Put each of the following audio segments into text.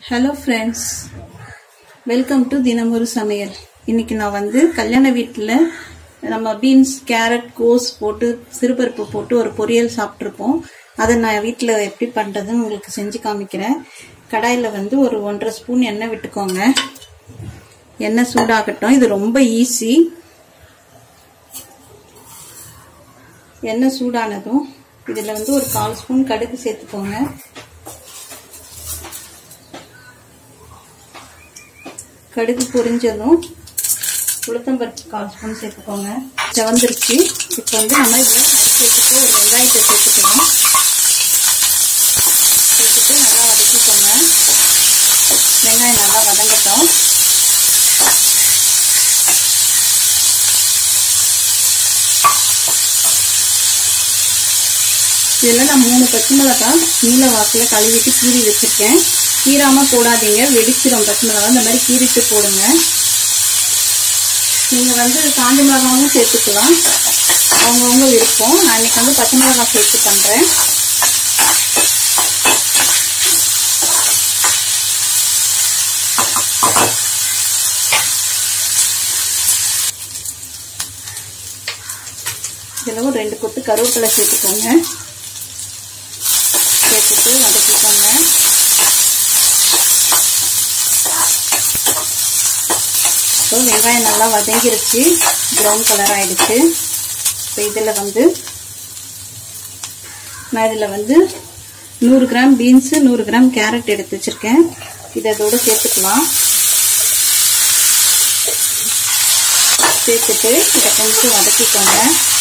hello friends welcome to தினமொரு சமையல் இன்னைக்கு நான் வந்து கல்யாண வீட்டில் நம்ம பீன்ஸ் கேரட் கோஸ் போட்டு சிறுபருப்பு போட்டு ஒரு பொரியல் சாப்பிட்ருப்போம் அதை நான் வீட்டில் எப்படி பண்ணுறதுன்னு உங்களுக்கு செஞ்சு காமிக்கிறேன் கடாயில் வந்து ஒரு ஒன்றரை ஸ்பூன் எண்ணெய் விட்டுக்கோங்க எண்ணெய் சூடாகட்டும் இது ரொம்ப ஈஸி எண்ணெய் சூடானதும் இதில் வந்து ஒரு கால் ஸ்பூன் கடுகு சேர்த்துக்கோங்க கடுகு பொரிஞ்சதும் உளுத்தம்பருப்பு கால் ஸ்பூன் சேர்த்துக்கோங்க செவந்துருச்சு இப்போ வந்து நம்ம இதில் சேர்த்துட்டு ஒரு வெங்காயத்தை சேர்த்துக்கலாம் சேர்த்துட்டு நல்லா வதக்கிக்கோங்க வெங்காயம் நல்லா வதங்கட்டும் இதில் நான் மூணு பச்சை மிளகாய் நீல வாக்கில் கழுவிட்டு கீறி வச்சுருக்கேன் கீராமல் போடாதீங்க வெடிச்சிடும் பச்சை மிளகாய் இந்த மாதிரி கீறிட்டு போடுங்க நீங்கள் வந்து காஞ்ச மிளகாவும் சேர்த்துக்கலாம் அவங்கவுங்க விருப்பம் நான் இன்னைக்கு வந்து பச்சை மிளகாய் சேர்த்து பண்ணுறேன் இதில் ஒரு ரெண்டு கொத்து கருவேப்பிலை சேர்த்துக்கோங்க சேர்த்துட்டு வதக்கிக்கோங்க ஸோ வெங்காயம் நல்லா வதங்கிருச்சு ப்ரௌன் கலர் ஆயிடுச்சு இப்போ இதில் வந்து நான் இதில் வந்து நூறு கிராம் பீன்ஸு நூறு கிராம் கேரட் எடுத்து வச்சுருக்கேன் இதை அதோடு சேர்த்துக்கலாம் சேர்த்துட்டு இதை கொஞ்சம் வதக்கிக்கோங்க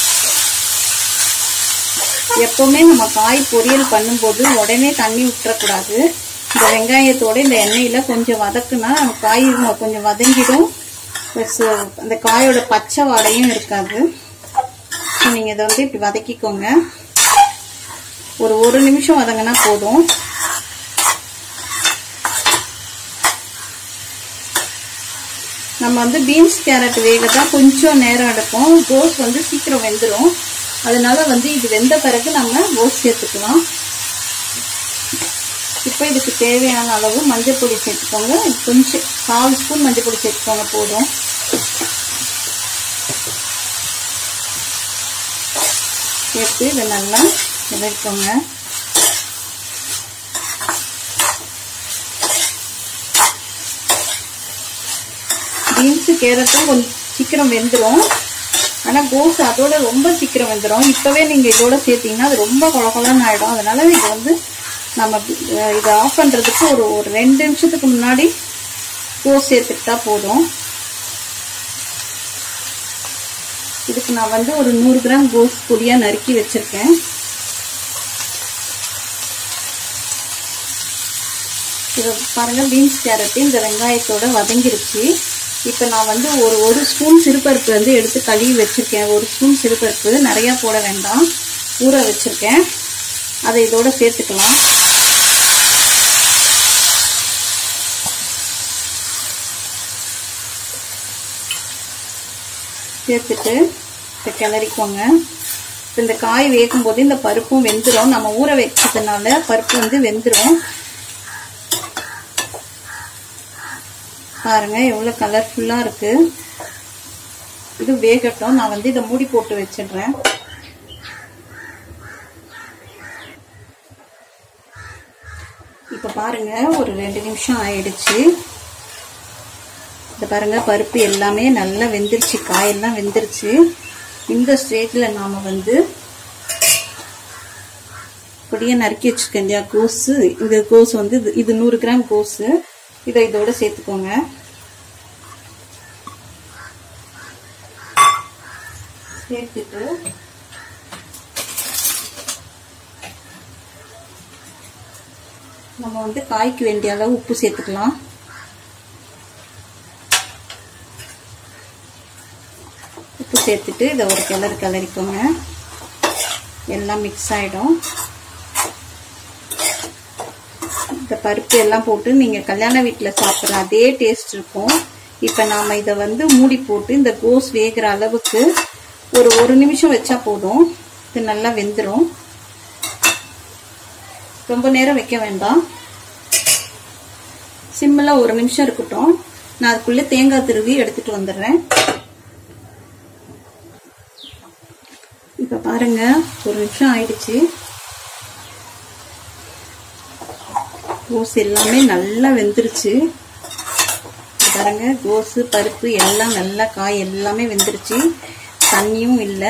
எப்போவுமே நம்ம காய் பொரியல் பண்ணும்போது உடனே தண்ணி விட்டுறக்கூடாது இந்த வெங்காயத்தோட இந்த எண்ணெயில் கொஞ்சம் வதக்குனா நம்ம காய் கொஞ்சம் வதங்கிடும் ப்ளஸ் அந்த காயோட பச்சை வாடையும் இருக்காது நீங்கள் இதை வந்து இப்படி வதக்கிக்கோங்க ஒரு ஒரு நிமிஷம் வதங்கினா போதும் நம்ம வந்து பீன்ஸ் கேரட் வேக தான் கொஞ்சம் நேரம் எடுப்போம் கோஸ் வந்து சீக்கிரம் வெந்துடும் அதனால வந்து இது வெந்த பிறகு நம்ம கோஸ் சேர்த்துக்கலாம் இப்போ இதுக்கு தேவையான அளவு மஞ்சள் பொடி சேர்த்துக்கோங்க கொஞ்சம் கால் ஸ்பூன் மஞ்சள் பொடி சேர்த்துக்கோங்க போதும் சேர்த்து இதை நல்லா விதைக்கோங்க பீன்ஸு கேரட்டும் கொஞ்சம் சீக்கிரம் வெந்துடும் ஆனால் கோஸ் அதோட ரொம்ப சீக்கிரம் வெந்துடும் இப்போவே நீங்கள் இதோட சேர்த்தீங்கன்னா அது ரொம்ப குழகுலன்னு ஆகிடும் அதனால இது வந்து நம்ம இதை ஆஃப் பண்ணுறதுக்கு ஒரு ஒரு ரெண்டு நிமிஷத்துக்கு முன்னாடி கோஸ் சேர்த்துக்கிட்டா போதும் இதுக்கு நான் வந்து ஒரு நூறு கிராம் கோஸ் பொடியாக நறுக்கி வச்சுருக்கேன் இதை பாருங்கள் பீன்ஸ் கேரட்டு இந்த வெங்காயத்தோட வதங்கிருச்சு இப்போ நான் வந்து ஒரு ஒரு ஸ்பூன் சிறுபருப்பு வந்து எடுத்து கழுவி வச்சுருக்கேன் ஒரு ஸ்பூன் சிறுபருப்பு நிறையா போட வேண்டாம் ஊற வச்சுருக்கேன் அதை இதோட சேர்த்துக்கலாம் சேர்த்துட்டு இப்போ கிளறிக்கோங்க இந்த காய் வேகும் போது இந்த பருப்பும் வெந்துடும் நம்ம ஊற வச்சதுனால பருப்பு வந்து வெந்துடும் பாருங்க எவ்வளோ கலர்ஃபுல்லாக இருக்கு இது வேகட்டும் நான் வந்து இதை மூடி போட்டு வச்சிடுறேன் இப்போ பாருங்க ஒரு ரெண்டு நிமிஷம் ஆயிடுச்சு இதை பாருங்க பருப்பு எல்லாமே நல்லா வெந்துருச்சு காயெல்லாம் வெந்துருச்சு இந்த ஸ்டேஜில் நாம் வந்து பொடியை நறுக்கி வச்சுருக்கேன் இல்லையா கோஸு இந்த கோஸ் வந்து இது நூறு கிராம் கோஸு இதை இதோட சேர்த்துக்கோங்க சேர்த்துட்டு நம்ம வந்து காய்க்கு வேண்டிய அளவு உப்பு சேர்த்துக்கலாம் உப்பு சேர்த்துட்டு இதை ஒரு கிளறு கிளறிக்கோங்க எல்லாம் மிக்ஸ் ஆகிடும் இந்த பருப்பு எல்லாம் போட்டு நீங்கள் கல்யாண வீட்டில் சாப்பிட்ற அதே டேஸ்ட் இருக்கும் இப்போ நாம் இதை வந்து மூடி போட்டு இந்த கோஸ் வேகிற அளவுக்கு ஒரு ஒரு நிமிஷம் வச்சா போதும் இது நல்லா வெந்துடும் ரொம்ப நேரம் வைக்க வேண்டாம் சிம்மில் ஒரு நிமிஷம் இருக்கட்டும் நான் அதுக்குள்ளே தேங்காய் திருவி எடுத்துட்டு வந்துடுறேன் இப்போ பாருங்க ஒரு நிமிஷம் ஆயிடுச்சு கோஸ் எல்லாமே நல்லா வெந்துருச்சு பாருங்க கோஸு பருப்பு எல்லாம் நல்லா காய் எல்லாமே வெந்துருச்சு தண்ணியும் இல்லை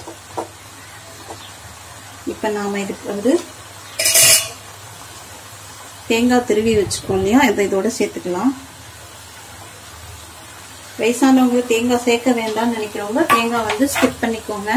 இப்போ நாம் இதுக்கு வந்து தேங்காய் திருவி வச்சுக்கோம் இல்லையா இதை இதோட சேர்த்துக்கலாம் வயசானவங்க தேங்காய் சேர்க்க வேண்டாம்னு நினைக்கிறவங்க தேங்காய் வந்து ஸ்கிப் பண்ணிக்கோங்க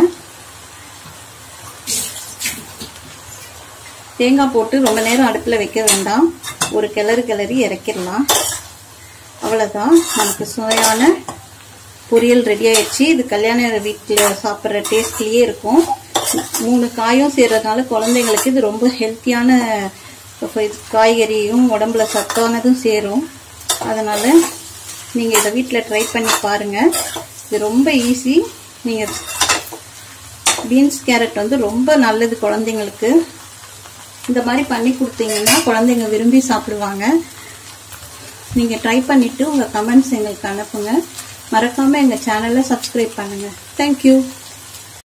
தேங்காய் போட்டு ரொம்ப நேரம் அடுப்பில் வைக்க வேண்டாம் ஒரு கிளறு கிளறி இறக்கிடலாம் அவ்வளோதான் நமக்கு சுவையான பொரியல் ரெடி ஆயிடுச்சு இது கல்யாண வீட்டில் சாப்பிட்ற டேஸ்ட்லேயே இருக்கும் மூணு காயும் சேர்றதுனால குழந்தைங்களுக்கு இது ரொம்ப ஹெல்த்தியான காய்கறியும் உடம்புல சத்தானதும் சேரும் அதனால் நீங்கள் இதை வீட்டில் ட்ரை பண்ணி பாருங்கள் இது ரொம்ப ஈஸி நீங்கள் பீன்ஸ் கேரட் வந்து ரொம்ப நல்லது குழந்தைங்களுக்கு இந்த மாதிரி பண்ணி கொடுத்தீங்கன்னா குழந்தைங்க விரும்பி சாப்பிடுவாங்க நீங்கள் ட்ரை பண்ணிவிட்டு உங்கள் கமெண்ட்ஸ் எங்களுக்கு அனுப்புங்க மறக்காமல் எங்கள் சேனலை சப்ஸ்கிரைப் பண்ணுங்கள் தேங்க்யூ